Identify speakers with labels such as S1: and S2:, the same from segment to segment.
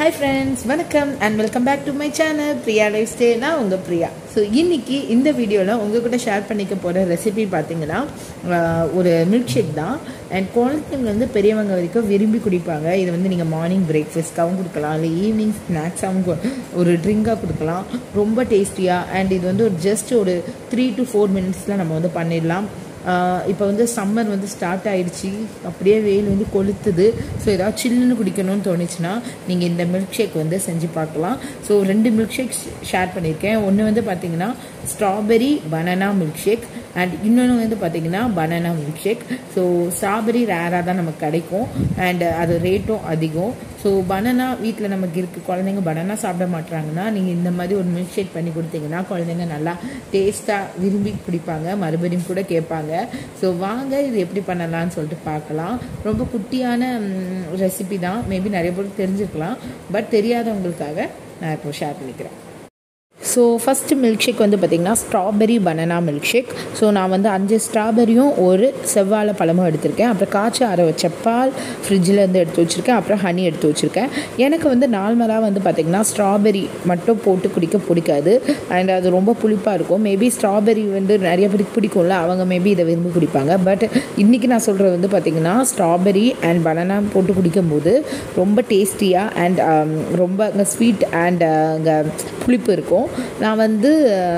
S1: hi friends வணக்கம் and welcome back to my channel Priya life style நான் உங்கள் Priya so இன்னைக்கு இந்த வீடியோவில் உங்கள் கூட ஷேர் பண்ணிக்க போகிற ரெசிபி பார்த்தீங்கன்னா ஆஹ், ஒரு மில்க் ஷேக் தான் அண்ட் குழந்தைங்க வந்து பெரியவங்க வரைக்கும் விரும்பி குடிப்பாங்க இது வந்து நீங்கள் மார்னிங் பிரேக்ஃபாஸ்ட்டாகவும் கொடுக்கலாம் இல்லை ஈவினிங் ஸ்நாக்ஸாகவும் ஒரு ட்ரிங்காக கொடுக்கலாம் ரொம்ப டேஸ்டியாக அண்ட் இது வந்து ஒரு ஜஸ்ட் ஒரு த்ரீ டு ஃபோர் மினிட்ஸில் நம்ம வந்து பண்ணிடலாம் இப்போ வந்து சம்மர் வந்து ஸ்டார்ட் ஆயிடுச்சு அப்படியே வெயில் வந்து கொளுத்துது ஸோ ஏதாவது சில்லுன்னு குடிக்கணும்னு தோணுச்சுன்னா நீங்கள் இந்த மில்க் ஷேக் வந்து செஞ்சு பார்க்கலாம் ஸோ ரெண்டு மில்க் ஷேக் ஷேர் பண்ணியிருக்கேன் ஒன்று வந்து பார்த்தீங்கன்னா strawberry banana milk shake and இன்னொன்று வந்து பார்த்தீங்கன்னா banana milk shake so strawberry ரேராக தான் நமக்கு கிடைக்கும் அண்ட் அது ரேட்டும் அதிகம் ஸோ பனானா வீட்டில் நமக்கு இருக்குது குழந்தைங்க பனானா சாப்பிட மாட்றாங்கன்னா நீங்கள் இந்த மாதிரி ஒரு மில்க் ஷேக் பண்ணி கொடுத்தீங்கன்னா குழந்தைங்க நல்லா டேஸ்ட்டாக விரும்பி குடிப்பாங்க மறுபடியும் கூட கேட்பாங்க ஸோ வாங்க இது எப்படி பண்ணலாம்னு சொல்லிட்டு பார்க்கலாம் ரொம்ப குட்டியான ரெசிபி தான் மேபி நிறைய பேருக்கு தெரிஞ்சிருக்கலாம் பட் தெரியாதவங்களுக்காக நான் இப்போ ஷேர் பண்ணிக்கிறேன் ஸோ ஃபஸ்ட்டு மில்க் ஷேக் வந்து பார்த்திங்கன்னா strawberry banana milk shake so நான் வந்து அஞ்சு ஸ்ட்ராபெரியும் ஒரு செவ்வாழை பழமும் எடுத்திருக்கேன் அப்புறம் காய்ச்சி அரை வச்ச பால் ஃப்ரிட்ஜில் இருந்து எடுத்து வச்சுருக்கேன் அப்புறம் ஹனி எடுத்து வச்சுருக்கேன் எனக்கு வந்து நார்மலாக வந்து பார்த்திங்கன்னா ஸ்ட்ராபெரி மட்டும் போட்டு குடிக்க பிடிக்காது அண்ட் அது ரொம்ப புளிப்பாக இருக்கும் மேபி ஸ்ட்ராபெரி வந்து நிறைய பேருக்கு பிடிக்கும்ல அவங்க மேபி இதை விரும்பி குடிப்பாங்க பட் இன்றைக்கி நான் சொல்கிறது வந்து பார்த்திங்கன்னா ஸ்ட்ராபெரி அண்ட் பனானா போட்டு குடிக்கும்போது ரொம்ப டேஸ்டியாக அண்ட் ரொம்ப ஸ்வீட் அண்ட் அங்கே புளிப்பு இருக்கும் நான் வந்து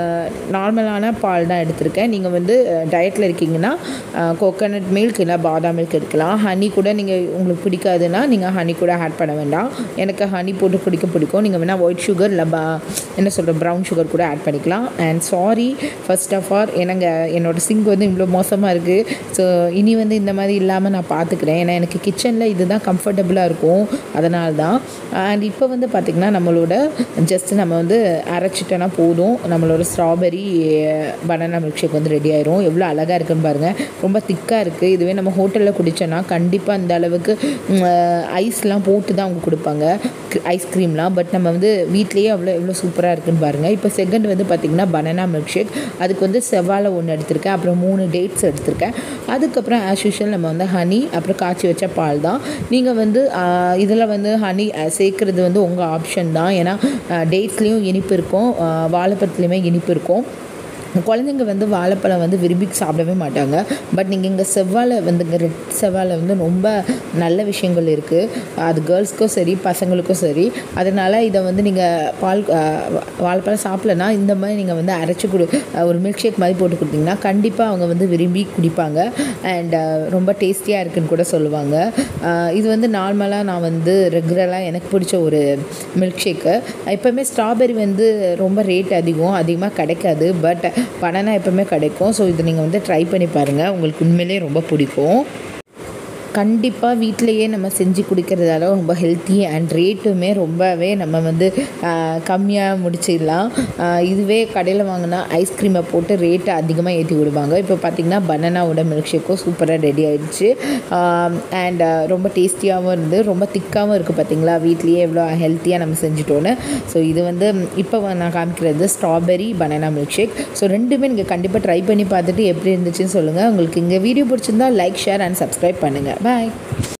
S1: நார்மலான பால் தான் எடுத்திருக்கேன் நீங்கள் வந்து டயட்டில் இருக்கீங்கன்னா கோகோனட் மில்க் இல்லை பாதாம் மில்க் எடுக்கலாம் ஹனி கூட நீங்கள் உங்களுக்கு பிடிக்காதுன்னா நீங்கள் ஹனி கூட ஆட் பண்ண வேண்டாம் எனக்கு ஹனி போட்டு குடிக்க பிடிக்கும் நீங்கள் வேணால் ஒயிட் சுகர் இல்லை பா என்ன சொல்கிற ப்ரௌன் சுகர் கூட ஆட் பண்ணிக்கலாம் and sorry first of all எனக்கு என்னோடய சிங்க் வந்து இவ்வளோ மோசமாக இருக்குது ஸோ இனி வந்து இந்த மாதிரி இல்லாமல் நான் பார்த்துக்கிறேன் ஏன்னா எனக்கு கிச்சனில் இதுதான் கம்ஃபர்டபுளாக இருக்கும் அதனால தான் அண்ட் இப்போ வந்து பார்த்திங்கன்னா நம்மளோட ஜஸ்ட் நம்ம வந்து அரைச்சிட்டோன்னா போதும் நம்மளோட ஸ்ட்ராபெரி பனானா மில்க் ஷேக் வந்து ரெடி ஆயிரும் எவ்வளோ அழகாக இருக்குன்னு பாருங்கள் ரொம்ப திக்காக இருக்குது இதுவே நம்ம ஹோட்டலில் குடித்தோன்னா கண்டிப்பாக அந்த அளவுக்கு ஐஸ்லாம் போட்டு தான் அவங்க கொடுப்பாங்க ஐஸ்கிரீம்லாம் பட் நம்ம வந்து வீட்லேயே அவ்வளோ எவ்வளோ சூப்பராக இருக்குன்னு பாருங்கள் இப்போ செகண்ட் வந்து பார்த்திங்கன்னா பனானா மில்க் ஷேக் அதுக்கு வந்து செவ்வாழை ஒன்று எடுத்திருக்கேன் அப்புறம் மூணு டேட்ஸ் எடுத்திருக்கேன் அதுக்கப்புறம் ஆஸ் யூஷுவல் நம்ம வந்து ஹனி அப்புறம் காய்ச்சி வச்ச பால் தான் நீங்கள் வந்து இதில் வந்து ஹனி சேர்க்குறது வந்து உங்கள் ஆப்ஷன் தான் ஏன்னா டேட்ஸ்லேயும் இனிப்பு இருக்கும் வாழைப்பழத்துலேயுமே இனிப்பு இருக்கும் குழந்தைங்க வந்து வாழைப்பழம் வந்து விரும்பி சாப்பிடவே மாட்டாங்க பட் நீங்கள் இங்கே செவ்வாழை வந்து இங்கே ரெட் செவ்வாழை வந்து ரொம்ப நல்ல விஷயங்கள் இருக்குது அது கேர்ள்ஸ்க்கும் சரி பசங்களுக்கும் சரி அதனால் இதை வந்து நீங்கள் பால் வாழைப்பழம் சாப்பிட்லனா இந்த மாதிரி நீங்கள் வந்து அரைச்சி கொடு ஒரு மில்க் ஷேக் மாதிரி போட்டு கொடுத்தீங்கன்னா கண்டிப்பாக அவங்க வந்து விரும்பி குடிப்பாங்க அண்ட் ரொம்ப டேஸ்டியாக இருக்குன்னு கூட சொல்லுவாங்க இது வந்து நார்மலாக நான் வந்து ரெகுலராக எனக்கு பிடிச்ச ஒரு மில்க் ஷேக்கு எப்போவுமே ஸ்ட்ராபெரி வந்து ரொம்ப ரேட் அதிகம் அதிகமாக கிடைக்காது பட் பனானா எப்போவுமே கிடைக்கும் ஸோ இது நீங்கள் வந்து ட்ரை பண்ணி பாருங்கள் உங்களுக்கு உண்மையிலேயே ரொம்ப பிடிக்கும் கண்டிப்பாக வீட்டிலையே நம்ம செஞ்சு குடிக்கிறதால ரொம்ப ஹெல்த்தி அண்ட் ரேட்டுமே ரொம்பவே நம்ம வந்து கம்மியாக முடிச்சிடலாம் இதுவே கடையில் வாங்கினா ஐஸ்கிரீமை போட்டு ரேட்டை அதிகமாக ஏற்றி விடுவாங்க இப்போ பார்த்திங்கன்னா பனானாவோட மில்க் ஷேக்கும் சூப்பராக ரெடி ஆயிடுச்சு அண்ட் ரொம்ப டேஸ்டியாகவும் இருந்து ரொம்ப திக்காகவும் இருக்குது பார்த்திங்களா வீட்லேயே எவ்வளோ ஹெல்த்தியாக நம்ம செஞ்சுட்டோன்னு ஸோ இது வந்து இப்போ நான் காமிக்கிறது strawberry banana milk shake so ரெண்டுமே நீங்கள் கண்டிப்பாக ட்ரை பண்ணி பார்த்துட்டு எப்படி இருந்துச்சுன்னு சொல்லுங்கள் உங்களுக்கு இங்கே வீடியோ பிடிச்சிருந்தா லைக் ஷேர் அண்ட் சப்ஸ்கிரைப் பண்ணுங்கள் பாய்